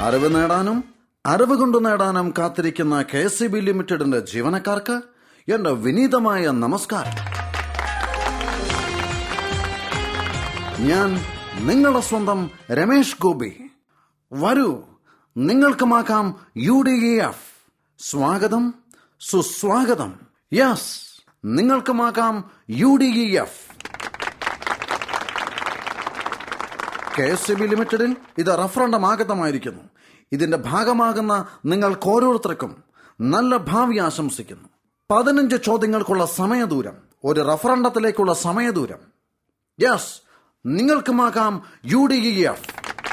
അറിവ് നേടാനും അറിവ് കൊണ്ട് നേടാനും കാത്തിരിക്കുന്ന കെ എസ് സി ബി ലിമിറ്റഡിന്റെ ജീവനക്കാർക്ക് എന്റെ വിനീതമായ നമസ്കാരം ഞാൻ നിങ്ങളുടെ സ്വന്തം രമേഷ് ഗോപി വരൂ നിങ്ങൾക്കുമാക്കാം യു ഡി എഫ് സ്വാഗതം സുസ്വാഗതം യെസ് നിങ്ങൾക്കുമാക്കാം U D F K S C B ലിമിറ്റഡിൽ ഇത് റഫറണ്ടം ആഗതമായിരിക്കുന്നു ഇതിന്റെ ഭാഗമാകുന്ന നിങ്ങൾക്ക് ഓരോരുത്തർക്കും നല്ല ഭാവി ആശംസിക്കുന്നു പതിനഞ്ച് ചോദ്യങ്ങൾക്കുള്ള സമയദൂരം ഒരു റഫറണ്ടത്തിലേക്കുള്ള സമയദൂരം യെസ് നിങ്ങൾക്കുമാകാം യു ഡി എഫ്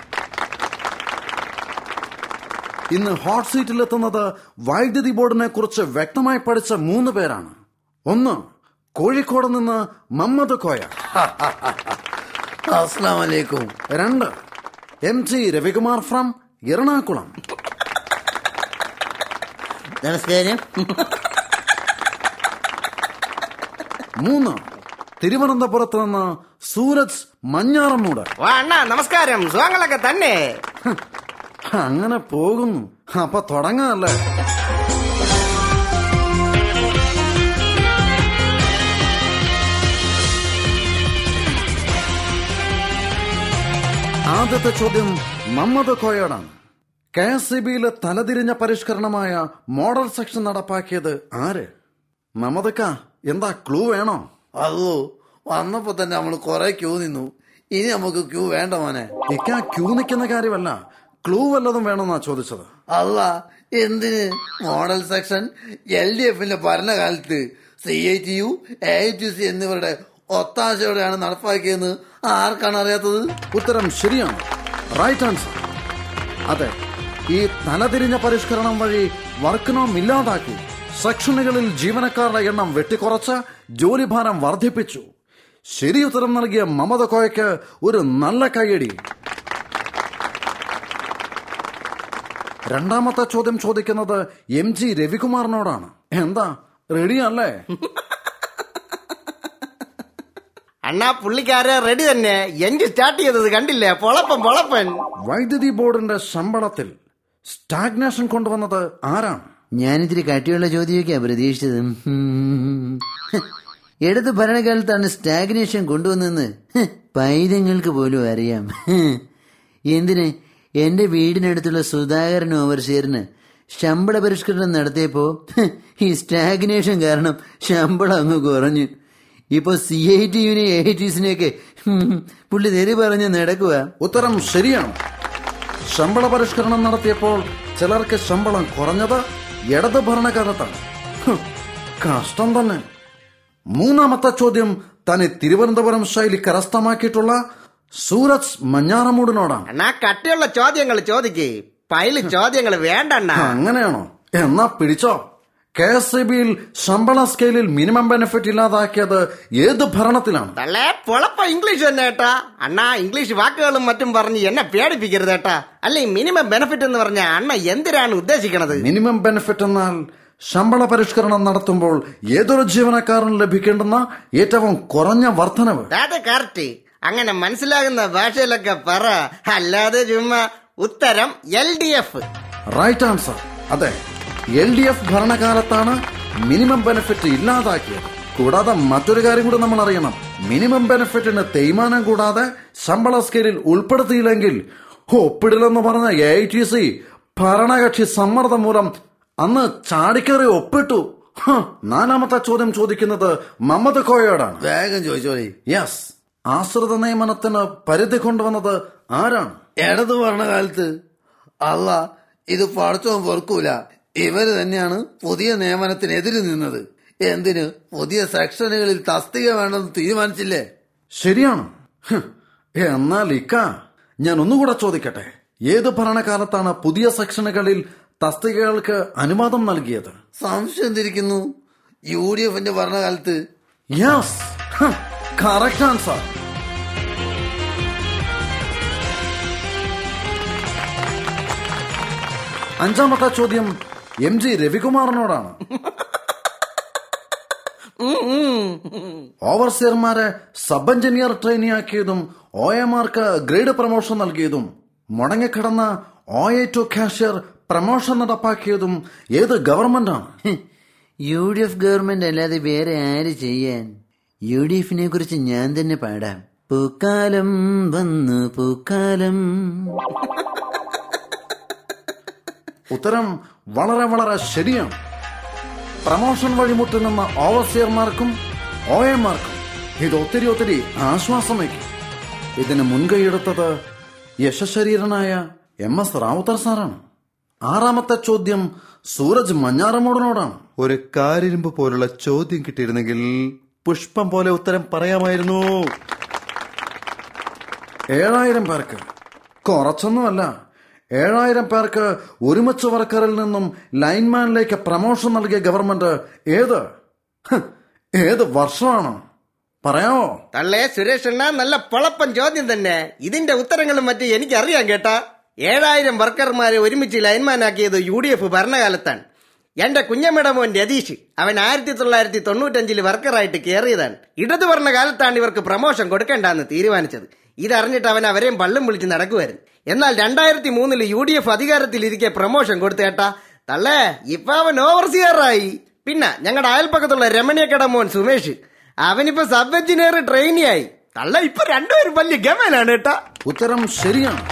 ഇന്ന് ഹോട്ട് സീറ്റിലെത്തുന്നത് വൈദ്യുതി ബോർഡിനെ കുറിച്ച് വ്യക്തമായി പഠിച്ച മൂന്ന് പേരാണ് ഒന്ന് കോഴിക്കോട് നിന്ന് മമ്മദ് കോയ അസ്സാം വലൈക്കും രണ്ട് M G Ravikumar from Ernakulam നമസ്കാരം മൂന്ന് തിരുവനന്തപുരത്ത് നിന്ന് സൂരജ് മഞ്ഞാറമ്മൂട് വാ അണ്ണാ നമസ്കാരം സുഖങ്ങളൊക്കെ തന്നെ അങ്ങനെ പോകുന്നു അപ്പൊ തുടങ്ങാല്ലേ ആദ്യത്തെ ചോദ്യം മമ്മദ് കോയോടാണ് കെ എസ് സി ബിയിലെ തലതിരിഞ്ഞ പരിഷ്കരണമായ മോഡൽ സെക്ഷൻ നടപ്പാക്കിയത് ആര് മമ്മദക്ക എന്താ ക്ലൂ വേണോ അതോ വന്നപ്പോ തന്നെ നമ്മൾ കുറെ ക്യൂ നിന്നു ഇനി നമുക്ക് ക്യൂ വേണ്ട മോനെ ഇക്ക ക്യൂ നിൽക്കുന്ന കാര്യമല്ല ക്ലൂ വല്ലതും വേണമെന്നാ ചോദിച്ചത് അല്ല എന്തിന് മോഡൽ സെക്ഷൻ എൽ ഡി എഫിന്റെ ഭരണകാലത്ത് C I T U A T C എന്നിവരുടെ ഒത്താശയോടെയാണ് നടപ്പാക്കിയെന്ന് ആർക്കാണ് അറിയാത്തത് ഉത്തരം ശരിയാണ് റൈറ്റ് ആൻസർ അതെ ഈ തലതിരിഞ്ഞ പരിഷ്കരണം വഴി വർക്ക് നോം ഇല്ലാതാക്കി സെക്ഷനുകളിൽ ജീവനക്കാരുടെ എണ്ണം വെട്ടിക്കുറച്ച് ജോലിഭാരം വർദ്ധിപ്പിച്ചു ശരി ഉത്തരം നൽകിയ മമത കോയയ്ക്ക് ഒരു നല്ല കൈയടി രണ്ടാമത്തെ ചോദ്യം ചോദിക്കുന്നത് എം ജി രവികുമാറിനോടാണ് എന്താ റെഡിയല്ലേ അണ്ണാ പുള്ളിക്കാര് റെഡി തന്നെ എഞ്ചിൻ സ്റ്റാർട്ട് ചെയ്തത് കണ്ടില്ലേ പൊളപ്പൻ പൊളപ്പൻ വൈദ്യുതി ബോർഡിന്റെ ശമ്പളത്തിൽ സ്റ്റാഗ്നേഷൻ കൊണ്ടുവന്നത് ആരാണ് ഞാനിത്തിരി കട്ടിയുള്ള ചോദ്യമൊക്കെയാ പ്രതീക്ഷിച്ചത് ഉം. ഇടത് ഭരണകാലത്താണ് സ്റ്റാഗ്നേഷൻ കൊണ്ടുവന്നെന്ന് ഹ്, പൈതങ്ങൾക്ക് പോലും അറിയാം ഹ്. എന്തിന് എന്റെ വീടിനടുത്തുള്ള സുധാകരൻ ഓവർസിയറിന് ശമ്പള പരിഷ്കരണം നടത്തിയപ്പോ ഹ്, ഈ സ്റ്റാഗ്നേഷൻ കാരണം ശമ്പളം അങ്ങ് കുറഞ്ഞു ഇപ്പൊ സി ഐ ടി യുനെ എ ടിസിനെയൊക്കെ പുള്ളി തെറി പറഞ്ഞ് നടക്കുക ഉത്തരം ശരിയാണ് ശമ്പള പരിഷ്കരണം നടത്തിയപ്പോൾ ചിലർക്ക് ശമ്പളം കുറഞ്ഞത് ഇടത് ഭരണകാലത്താണ് ഹ്, കഷ്ടം തന്നെ മൂന്നാമത്തെ ചോദ്യം തന്നെ തിരുവനന്തപുരം ശൈലി കരസ്ഥമാക്കിയിട്ടുള്ള സൂരജ് മഞ്ഞാറമൂടിനോടാണ് അണ്ണാ കട്ടിയുള്ള ചോദ്യങ്ങൾ ചോദിക്ക് പൈല് ചോദ്യങ്ങൾ വേണ്ട അണ്ണാ അങ്ങനെയാണോ എന്നാ പിടിച്ചോ കെ എസ് ഇ ബിയിൽ ശമ്പള സ്കെയിലിൽ മിനിമം ബെനിഫിറ്റ് ഇല്ലാതാക്കിയത് ഏത് ഭരണത്തിലാണ് തള്ളേ പൊളപ്പ ഇംഗ്ലീഷ് തന്നെ ഏട്ടാ അണ്ണാ ഇംഗ്ലീഷ് വാക്കുകളും മറ്റും പറഞ്ഞ് എന്നെ പേടിപ്പിക്കരുത് ഏട്ടാ അല്ലെ മിനിമം ബെനിഫിറ്റ് എന്ന് പറഞ്ഞ അണ്ണ എന്തിനാണ് ഉദ്ദേശിക്കണത് മിനിമം ബെനിഫിറ്റ് എന്നാൽ ശമ്പള പരിഷ്കരണം നടത്തുമ്പോൾ ഏതൊരു ജീവനക്കാരനും ലഭിക്കേണ്ടുന്ന ഏറ്റവും കുറഞ്ഞ വർധനവ് അത് കറക്റ്റ് അങ്ങനെ മനസ്സിലാകുന്ന ഭാഷയിലൊക്കെ പറ അല്ലാതെ ചുമ്മാ ഉത്തരം L D F right answer അതെ എൽ ഡി എഫ് ഭരണകാലത്താണ് മിനിമം ബെനിഫിറ്റ് ഇല്ലാതാക്കിയത് കൂടാതെ മറ്റൊരു കാര്യം കൂടി നമ്മൾ അറിയണം മിനിമം ബെനിഫിറ്റിന് തേയ്മാനം കൂടാതെ ശമ്പള സ്കെയിലിൽ ഉൾപ്പെടുത്തിയില്ലെങ്കിൽ ഒപ്പിടില്ലെന്ന് പറഞ്ഞ എ ഐ ടി സി ഭരണകക്ഷി സമ്മർദ്ദം മൂലം അന്ന് ചാടിക്കറി ഒപ്പിട്ടു ഹ്, നാലാമത്തെ ചോദ്യം ചോദിക്കുന്നത് മമ്മദ് കോയോടാണ് വേഗം ചോദിച്ചോളി യെസ് ആശ്രിത നിയമനത്തിന് പരിധി കൊണ്ടുവന്നത് ആരാണ് ഇടത് ഭരണകാലത്ത് അല്ല ഇത് പഠിച്ചോ പൊറുക്കൂല ഇവര് തന്നെയാണ് പുതിയ നിയമനത്തിനെതിരെ നിന്നത് എന്തിന് പുതിയ സെക്ഷനുകളിൽ തസ്തിക വേണമെന്ന് തീരുമാനിച്ചില്ലേ ശരിയാണ് ഹ്, എന്നാൽ ഇക്ക ഞാൻ ഒന്നുകൂടെ ചോദിക്കട്ടെ ഏത് ഭരണകാലത്താണ് പുതിയ സെക്ഷനുകളിൽ തസ്തികകൾക്ക് അനുവാദം നൽകിയത് സംശയം തിരിക്കുന്നു യു ഡി എഫിന്റെ ഭരണകാലത്ത് യെസ് കറക്റ്റ് ആൻസർ അഞ്ചാമത്തെ ചോദ്യം എം ജി രവികുമാറിനോടാണ് ഓവർസിയർമാരെ സബ് എഞ്ചിനീയർ ട്രെയിനിയാക്കിയതും ഒ എമാർക്ക് ഗ്രേഡ് പ്രമോഷൻ നൽകിയതും മുടങ്ങിക്കിടന്ന O A to cashier promotion നടപ്പാക്കിയതും ഏത് ഗവൺമെന്റാണ് ഹ്, യു ഡി എഫ് ഗവൺമെന്റ് അല്ലാതെ വേറെ ആര് ചെയ്യാൻ യു ഡി എഫിനെ കുറിച്ച് ഞാൻ തന്നെ പാടാം പൂക്കാലം വന്നു പൂക്കാലം ഉത്തരം വളരെ വളരെ ശരിയാണ് പ്രമോഷൻ വഴിമുട്ടി നിന്ന ഓവർസിയർമാർക്കും ഒ എമാർക്കും ഇത് ഒത്തിരി ഒത്തിരി ആശ്വാസം വയ്ക്കും ഇതിന് മുൻകൈയെടുത്തത് യശശരീരനായ എം എസ് റാവുത്തർ സാറാണ് ആറാമത്തെ ചോദ്യം സൂരജ് മഞ്ഞാറമൂടനോടാണ് ഒരു കാരിരുമ്പ് പോലുള്ള ചോദ്യം കിട്ടിയിരുന്നെങ്കിൽ പുഷ്പം പോലെ ഉത്തരം പറയാമായിരുന്നു ഏഴായിരം പേർക്ക് കുറച്ചൊന്നുമല്ല ഏഴായിരം പേർക്ക് ഒരുമിച്ച് വർക്കറിൽ നിന്നും ലൈൻമാനിലേക്ക് പ്രമോഷൻ നൽകിയ ഗവൺമെന്റ് ഏത് ഹ്, ഏത് വർഷമാണ് പറയാമോ തള്ളേ സുരേഷ് അണ്ണ നല്ല പൊളപ്പൻ ചോദ്യം തന്നെ ഇതിന്റെ ഉത്തരങ്ങളും മറ്റും എനിക്കറിയാം കേട്ടാ ഏഴായിരം വർക്കർമാരെ ഒരുമിച്ച് ലൈൻമാനാക്കിയത് യു ഡി എഫ് ഭരണകാലത്താണ് എന്റെ കുഞ്ഞമ്മയുടെ മോൻ രതീഷ് അവൻ ആയിരത്തി തൊള്ളായിരത്തി തൊണ്ണൂറ്റഞ്ചിൽ വർക്കറായിട്ട് കയറിയതാണ് ഇടതു ഭരണ കാലത്താണ് ഇവർക്ക് പ്രമോഷൻ കൊടുക്കണ്ടെന്ന് തീരുമാനിച്ചത് ഇതറിഞ്ഞിട്ട് അവൻ അവരെയും പള്ളും വിളിച്ച് നടക്കുമായിരുന്നു എന്നാൽ രണ്ടായിരത്തി മൂന്നില് യു ഡി എഫ് അധികാരത്തിലിരിക്കെ പ്രമോഷൻ കൊടുത്തേട്ടാ തള്ളേ ഇപ്പൊ അവൻ ഓവർസിയറായി പിന്നെ ഞങ്ങളുടെ അയൽപ്പക്കത്തുള്ള രമണിയക്കട മോൻ സുമേഷ് അവനിപ്പോ സബ് എഞ്ചിനീയർ ട്രെയിനിയായി തള്ള ഇപ്പൊ രണ്ടുപേരും വലിയ ഗമനാണ് കേട്ടാ ഉത്തരം ശരിയാണ്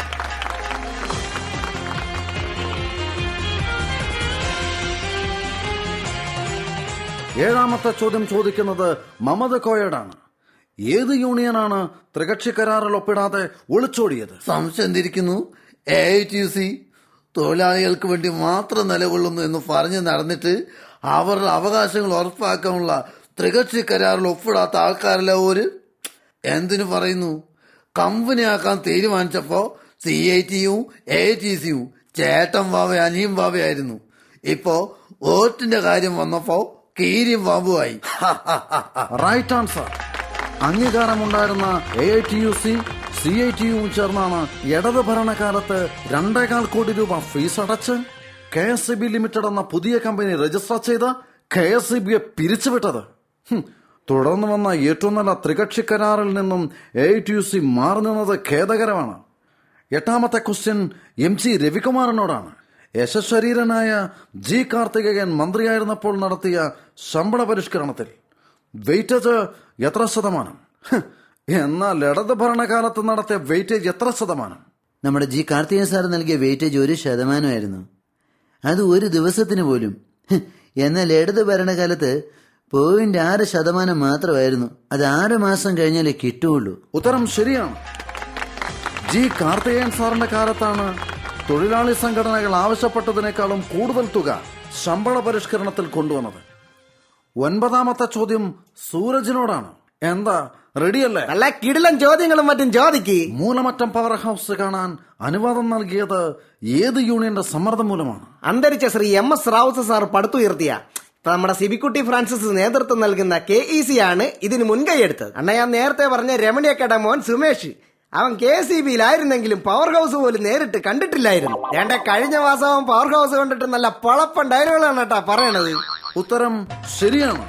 ഏഴാമത്തെ ചോദ്യം ചോദിക്കുന്നത് മമത കോയഡാണ് ഏത് യൂണിയനാണ് ത്രികക്ഷി കരാറിൽ ഒപ്പിടാതെ ഒളിച്ചോടിയത് സംശയം തിരിക്കുന്നു എ ഐ ടി സി തൊഴിലാളികൾക്ക് വേണ്ടി മാത്രം നിലകൊള്ളുന്നു എന്ന് പറഞ്ഞ് നടന്നിട്ട് അവരുടെ അവകാശങ്ങൾ ഉറപ്പാക്കാനുള്ള ത്രികക്ഷി കരാറിൽ ഒപ്പിടാത്ത ആൾക്കാരല്ല ഒരു എന്തിനു പറയുന്നു കമ്പനിയാക്കാൻ തീരുമാനിച്ചപ്പോ സി ഐ ടിയും എ ടി സിയും ചേട്ടൻ വാവ അനിയും വാവയായിരുന്നു ഇപ്പോ വോട്ടിന്റെ കാര്യം വന്നപ്പോ കീരിയും ബാബുവായി റൈറ്റ് ആൻസർ അംഗീകാരമുണ്ടായിരുന്ന A I T U C C I T യുവും ചേർന്നാണ് ഇടത് ഭരണകാലത്ത് രണ്ടേകാൽ കോടി രൂപ ഫീസ് അടച്ച് K S E B limited എന്ന പുതിയ കമ്പനി രജിസ്റ്റർ ചെയ്ത് കെ എസ് ഇ ബിയെ പിരിച്ചുവിട്ടത് ഹും, തുടർന്ന് വന്ന ഏറ്റവും നല്ല ത്രികക്ഷി കരാറിൽ നിന്നും A I T U C മാറി നിന്നത് ഖേദകരമാണ് എട്ടാമത്തെ ക്വസ്റ്റ്യൻ എം ജി രവികുമാറിനോടാണ് യശശരീരനായ ജി കാർത്തികേയൻ മന്ത്രിയായിരുന്നപ്പോൾ നടത്തിയ ശമ്പള പരിഷ്കരണത്തിൽ വെയിറ്റേജ് എത്ര ശതമാനം ഹ്, എന്നാൽ ഇടത് ഭരണകാലത്ത് നടത്തിയ വെയിറ്റേജ് എത്ര ശതമാനം നമ്മുടെ ജി കാർത്തികൻ സാർ നൽകിയ വെയിറ്റേജ് ഒരു ശതമാനമായിരുന്നു അത് ഒരു ദിവസത്തിന് പോലും ഹ്, എന്നാൽ ഇടത് ഭരണകാലത്ത് പോയിന്റ് ആറ് ശതമാനം മാത്രമായിരുന്നു അത് ആറ് മാസം കഴിഞ്ഞാലേ കിട്ടുകയുള്ളൂ ഉത്തരം ശരിയാണ് ജി കാർത്തികേയൻ സാറിന്റെ കാലത്താണ് തൊഴിലാളി സംഘടനകൾ ആവശ്യപ്പെട്ടതിനേക്കാളും കൂടുതൽ തുക ശമ്പള പരിഷ്കരണത്തിൽ കൊണ്ടുവന്നത് ഒൻപതാമത്തെ ചോദ്യം സൂരജിനോടാണ് എന്താ റെഡിയല്ലേ നല്ല കിടിലൻ ചോദ്യങ്ങളും മറ്റും ചോദിക്ക് മൂലമറ്റം പവർ ഹൗസ് കാണാൻ അനുവാദം നൽകിയത് ഏത് യൂണിയന്റെ സമ്മർദ്ദം മൂലമാണ് അന്തരിച്ച Shri M S Rawther sir പടുത്തുയർത്തിയ ഇപ്പൊ നമ്മുടെ സിബിക്കുട്ടി ഫ്രാൻസിസ് നേതൃത്വം നൽകുന്ന കെ ഇ സി ആണ് ഇതിന് മുൻകൈയെടുത്തത് അണ്ണ ഞാൻ നേരത്തെ പറഞ്ഞ രമണിയക്കട മോൻ സുമേഷ് അവൻ കെ സി ബിയിലായിരുന്നെങ്കിലും പവർ ഹൗസ് പോലും നേരിട്ട് കണ്ടിട്ടില്ലായിരുന്നു വേണ്ട കഴിഞ്ഞ മാസം അവൻ പവർ ഹൗസ് കണ്ടിട്ട് നല്ല പൊളപ്പൻ ഡയലോഗുകളാണ് കേട്ടാ പറയണത് ഉത്തരം ശരിയാണ്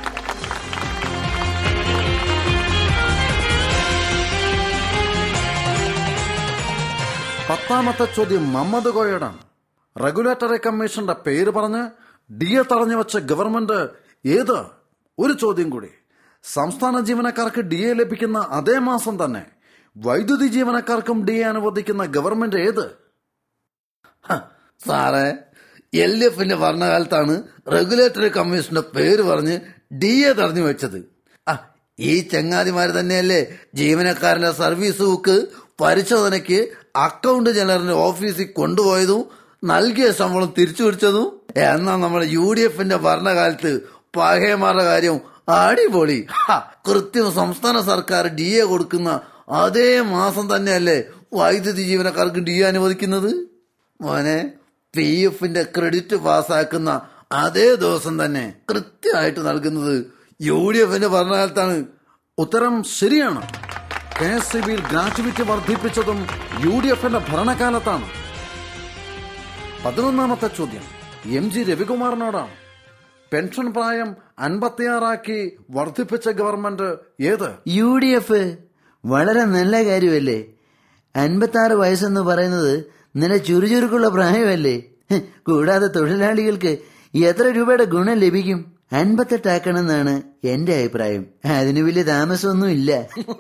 പത്താമത്തെ ചോദ്യം മമ്മദ് കോയടാണ് റെഗുലേറ്ററി കമ്മീഷന്റെ പേര് പറഞ്ഞ് ഡി എ തടഞ്ഞു വെച്ച ഗവൺമെന്റ് ഏത് ഒരു ചോദ്യം കൂടി സംസ്ഥാന ജീവനക്കാർക്ക് ഡി എ ലഭിക്കുന്ന അതേ മാസം തന്നെ വൈദ്യുതി ജീവനക്കാർക്കും ഡി എ അനുവദിക്കുന്ന ഗവൺമെന്റ് ഏത് ഹ, സാറേ എൽ എഫിന്റെ ഭരണകാലത്താണ് റെഗുലേറ്ററി കമ്മീഷന്റെ പേര് പറഞ്ഞ് ഡി എ തടഞ്ഞു വെച്ചത് ആ ഈ ചങ്ങാതിമാര് തന്നെയല്ലേ ജീവനക്കാരന്റെ സർവീസ് ബുക്ക് പരിശോധനയ്ക്ക് അക്കൗണ്ട് ജനറലിന്റെ ഓഫീസിൽ കൊണ്ടുപോയതും നൽകിയ ശമ്പളം തിരിച്ചു പിടിച്ചതും എന്നാൽ നമ്മുടെ യു ഡി എഫിന്റെ ഭരണകാലത്ത് പകയമാരുടെ കാര്യം അടിപൊളി ഹ, കൃത്യം സംസ്ഥാന സർക്കാർ ഡി എ കൊടുക്കുന്ന അതേ മാസം തന്നെയല്ലേ വൈദ്യുതി ജീവനക്കാർക്ക് ഡി എ അനുവദിക്കുന്നത് മോനെ പി എഫിന്റെ ക്രെഡിറ്റ് പാസ്സാക്കുന്ന അതേ ദിവസം തന്നെ കൃത്യമായിട്ട് നൽകുന്നത് യു ഡി എഫിന്റെ ഭരണകാലത്താണ് ഉത്തരം ശരിയാണ് കെ എസ് സി ബിയിൽ ഗ്രാറ്റുവിറ്റി വർദ്ധിപ്പിച്ചതും യു ഡി എഫിന്റെ ഭരണകാലത്താണ് പതിനൊന്നാമത്തെ ചോദ്യം എം ജി രവികുമാറിനോടാണ് പെൻഷൻ പ്രായം അൻപത്തിയാറാക്കി വർദ്ധിപ്പിച്ച ഗവൺമെന്റ് ഏത് യു ഡി എഫ് വളരെ നല്ല കാര്യമല്ലേ അൻപത്തി ആറ് വയസ്സെന്ന് പറയുന്നത് നല്ല ചുറുചുറുക്കുള്ള പ്രായമല്ലേ ഹ്, കൂടാതെ തൊഴിലാളികൾക്ക് എത്ര രൂപയുടെ ഗുണം ലഭിക്കും അൻപത്തെട്ടാക്കണമെന്നാണ് എന്റെ അഭിപ്രായം അതിന് വലിയ താമസമൊന്നും ഇല്ല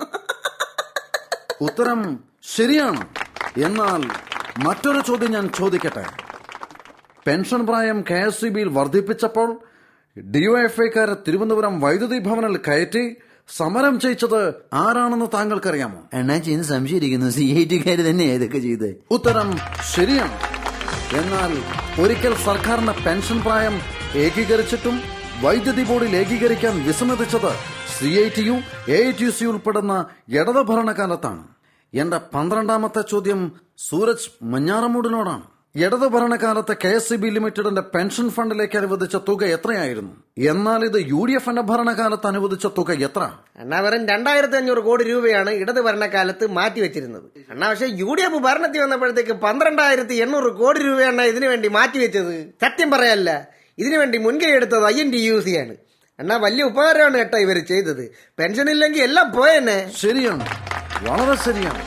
ഉത്തരം ശരിയാണ് എന്നാൽ മറ്റൊരു ചോദ്യം ഞാൻ ചോദിക്കട്ടെ പെൻഷൻ പ്രായം കെ എസ് സി ബിയിൽ വർദ്ധിപ്പിച്ചപ്പോൾ ഡിവൈഎഫ്ഐക്കാരെ തിരുവനന്തപുരം വൈദ്യുതി ഭവനിൽ കയറ്റി സമരം ചെയ്യിച്ചത് ആരാണെന്ന് താങ്കൾക്കറിയാമോ അണ്ണാച്ചി ഇന്ന് സംശയിച്ചിരിക്കുന്നു സി ഐ ടിക്കാർ തന്നെയാ ഇതൊക്കെ ചെയ്ത് ഉത്തരം ശരിയാണ് എന്നാൽ ഒരിക്കൽ സർക്കാരിന്റെ പെൻഷൻ പ്രായം ഏകീകരിച്ചിട്ടും വൈദ്യുതി ബോർഡിൽ ഏകീകരിക്കാൻ വിസമ്മതിച്ചത് C I T U A I T C ഉൾപ്പെടുന്ന ഇടത് ഭരണകാലത്താണ് എന്റെ പന്ത്രണ്ടാമത്തെ ചോദ്യം സൂരജ് മഞ്ഞാറമൂടിനോടാണ് ഇടത് ഭരണകാലത്ത് കെ എസ് സി ബി ലിമിറ്റഡിന്റെ പെൻഷൻ ഫണ്ടിലേക്ക് അനുവദിച്ച തുക എത്രയായിരുന്നു എന്നാൽ ഇത് യു ഡി എഫിന്റെ ഭരണകാലത്ത് അനുവദിച്ച തുക എത്ര അണ്ണാ വെറും രണ്ടായിരത്തി അഞ്ഞൂറ് കോടി രൂപയാണ് ഇടത് ഭരണകാലത്ത് മാറ്റിവെച്ചിരുന്നത് അണ്ണാ പക്ഷെ യു ഡി എഫ് ഭരണത്തിൽ വന്നപ്പോഴത്തേക്ക് പന്ത്രണ്ടായിരത്തി എണ്ണൂറ് കോടി രൂപയാണ് ഇതിനു വേണ്ടി മാറ്റിവെച്ചത് സത്യം പറയല്ല ഇതിനു വേണ്ടി മുൻകൈ എടുത്തത് I N D U C ആണ് അണ്ണാ വലിയ ഉപകാരമാണ് കേട്ടോ ഇവർ ചെയ്തത് പെൻഷൻ ഇല്ലെങ്കിൽ എല്ലാം പോയെന്നെ ശരിയാണ് വളരെ ശരിയാണ്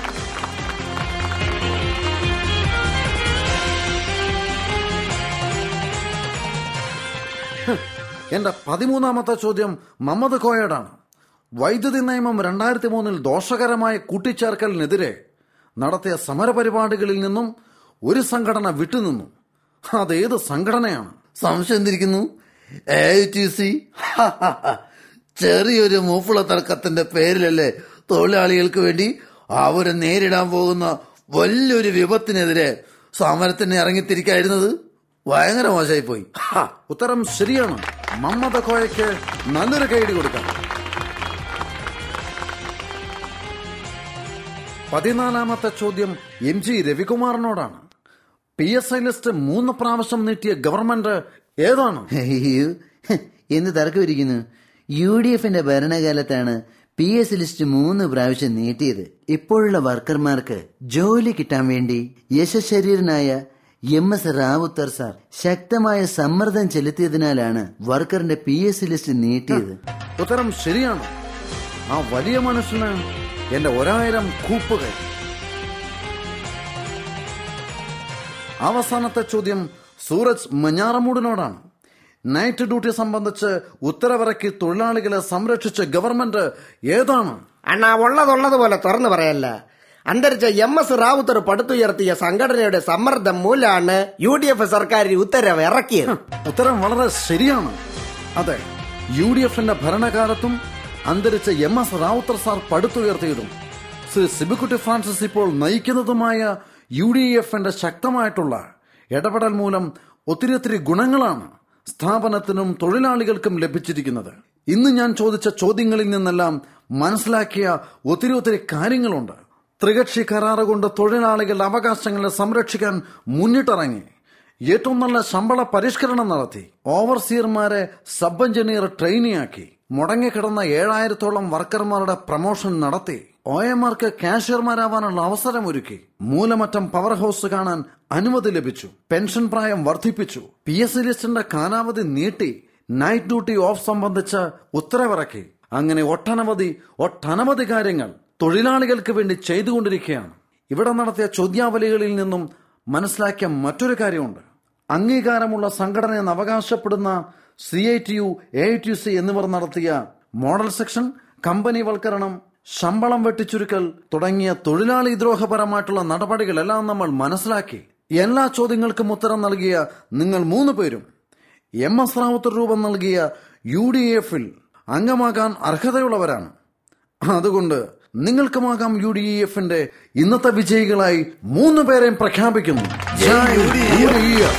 ഹ്, എന്റെ പതിമൂന്നാമത്തെ ചോദ്യം മമ്മദ് കോയടാണ് വൈദ്യുതി നിയമം രണ്ടായിരത്തി മൂന്നിൽ ദോഷകരമായ കൂട്ടിച്ചേർക്കലിനെതിരെ നടത്തിയ സമരപരിപാടികളിൽ നിന്നും ഒരു സംഘടന വിട്ടുനിന്നു അതേത് സംഘടനയാണ് സംശയം എന്തിരിക്കുന്നു എ ടി സി ചെറിയൊരു മൂപ്പുള്ള തർക്കത്തിന്റെ പേരിലല്ലേ തൊഴിലാളികൾക്ക് വേണ്ടി അവര് നേരിടാൻ പോകുന്ന വലിയൊരു വിപത്തിനെതിരെ സമരത്തിന് ഇറങ്ങിത്തിരിക്കായിരുന്നത് ഭയങ്കര മോശമായി പോയി ഹ, ഉത്തരം ശരിയാണ് മമ്മദ് കോയയ്ക്ക് നല്ലൊരു കൈഡി കൊടുക്കാം പതിനാലാമത്തെ ചോദ്യം എം ജി രവികുമാറിനോടാണ് പി എസ് ഐ ലിസ്റ്റ് മൂന്ന് പ്രാവശ്യം നീട്ടിയ ഗവൺമെന്റ് ഏതാണ് അയ്യോ ഹ്, എന്ത് തർക്കമിരിക്കുന്നു യു ഡി എഫിന്റെ ഭരണകാലത്താണ് പി എസ് ലിസ്റ്റ് മൂന്ന് പ്രാവശ്യം നീട്ടിയത് ഇപ്പോഴുള്ള വർക്കർമാർക്ക് ജോലി കിട്ടാൻ വേണ്ടി യശശരീരനായ എം എസ് റാവുത്തർ സാർ ശക്തമായ സമ്മർദ്ദം ചെലുത്തിയതിനാലാണ് വർക്കറിന്റെ പി എസ് ലിസ്റ്റ് നീട്ടിയത് ഉത്തരം ശരിയാണ് ആ വലിയ മനുഷ്യന് എന്റെ ഒരായിരം കൂപ്പുകൾ അവസാനത്തെ ചോദ്യം സൂരജ് മഞ്ഞാറമൂടിനോടാണ് നൈറ്റ് ഡ്യൂട്ടി സംബന്ധിച്ച് ഉത്തരവിറക്കി തൊഴിലാളികളെ സംരക്ഷിച്ച ഗവൺമെന്റ് ഏതാണ് അണ്ണാ ഉള്ളതുള്ളതുപോലെ തുറന്നു പറയല്ല അന്തരിച്ച എം എസ് റാവുത്തർ പടുത്തുയർത്തിയ സംഘടനയുടെ സമ്മർദ്ദം മൂലമാണ് യു ഡി എഫ് സർക്കാർ ഈ ഉത്തരവ് ഇറക്കിയത് ഉത്തരം വളരെ ശരിയാണ് അതെ യു ഡി എഫിന്റെ ഭരണകാലത്തും അന്തരിച്ച എം എസ് റാവുത്തർ സാർ പടുത്തുയർത്തിയതും ശ്രീ സിബിക്കുട്ടി ഫ്രാൻസിസ് ഇപ്പോൾ നയിക്കുന്നതുമായ യു ഡി എഫിന്റെ ശക്തമായിട്ടുള്ള ഇടപെടൽ മൂലം ഒത്തിരി ഒത്തിരി ഗുണങ്ങളാണ് സ്ഥാപനത്തിനും തൊഴിലാളികൾക്കും ലഭിച്ചിരിക്കുന്നത് ഇന്ന് ഞാൻ ചോദിച്ച ചോദ്യങ്ങളിൽ നിന്നെല്ലാം മനസ്സിലാക്കിയ ഒത്തിരി ഒത്തിരി കാര്യങ്ങളുണ്ട് ത്രികക്ഷി കരാറ് കൊണ്ട് തൊഴിലാളികളുടെ അവകാശങ്ങളെ സംരക്ഷിക്കാൻ മുന്നിട്ടിറങ്ങി ഏറ്റവും നല്ല ശമ്പള പരിഷ്കരണം നടത്തി ഓവർസിയർമാരെ സബ് എഞ്ചിനീയർ ട്രെയിനിയാക്കി മുടങ്ങിക്കിടന്ന ഏഴായിരത്തോളം വർക്കർമാരുടെ പ്രമോഷൻ നടത്തി ഒ എമാർക്ക് കാഷ്യർമാരാവാനുള്ള അവസരം ഒരുക്കി മൂലമറ്റം പവർ ഹൗസ് കാണാൻ അനുമതി ലഭിച്ചു പെൻഷൻ പ്രായം വർദ്ധിപ്പിച്ചു പി എസ് സി ലിസ്റ്റിന്റെ കാലാവധി നീട്ടി നൈറ്റ് ഡ്യൂട്ടി ഓഫ് സംബന്ധിച്ച് ഉത്തരവിറക്കി അങ്ങനെ ഒട്ടനവധി ഒട്ടനവധി കാര്യങ്ങൾ തൊഴിലാളികൾക്ക് വേണ്ടി ചെയ്തുകൊണ്ടിരിക്കുകയാണ് ഇവിടെ നടത്തിയ ചോദ്യാവലികളിൽ നിന്നും മനസ്സിലാക്കിയ മറ്റൊരു കാര്യമുണ്ട് അംഗീകാരമുള്ള സംഘടന എന്ന് അവകാശപ്പെടുന്ന C I T U A I T C എന്നിവർ നടത്തിയ മോഡൽ സെക്ഷൻ കമ്പനിവൽക്കരണം ശമ്പളം വെട്ടിച്ചുരുക്കൽ തുടങ്ങിയ തൊഴിലാളി ദ്രോഹപരമായിട്ടുള്ള നടപടികളെല്ലാം നമ്മൾ മനസ്സിലാക്കി എല്ലാ ചോദ്യങ്ങൾക്കും ഉത്തരം നൽകിയ നിങ്ങൾ മൂന്ന് പേരും എം എസ് റാവുത്തർ രൂപം നൽകിയ യു ഡി എഫിൽ അംഗമാകാൻ അർഹതയുള്ളവരാണ് അതുകൊണ്ട് നിങ്ങൾക്കുമാകാം യു ഡി എഫിന്റെ ഇന്നത്തെ വിജയികളായി മൂന്ന് പേരെയും പ്രഖ്യാപിക്കുന്നു ജയ് UDF.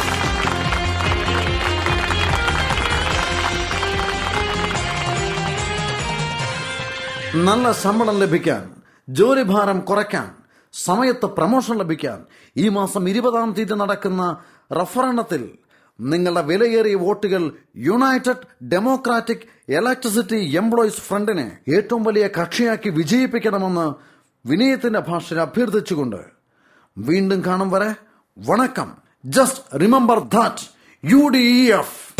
നല്ല ശമ്പളം ലഭിക്കാൻ ജോലിഭാരം കുറയ്ക്കാൻ സമയത്ത് പ്രമോഷൻ ലഭിക്കാൻ ഈ മാസം ഇരുപതാം തീയതി നടക്കുന്ന റഫറണ്ടത്തിൽ നിങ്ങളുടെ വിലയേറിയ വോട്ടുകൾ യുണൈറ്റഡ് ഡെമോക്രാറ്റിക് ഇലക്ട്രിസിറ്റി എംപ്ലോയീസ് ഫ്രണ്ടിനെ ഏറ്റവും വലിയ കക്ഷിയാക്കി വിജയിപ്പിക്കണമെന്ന് വിനയത്തിന്റെ ഭാഷയിൽ അഭ്യർത്ഥിച്ചുകൊണ്ട് വീണ്ടും കാണും വരെ വണക്കം just remember that U D F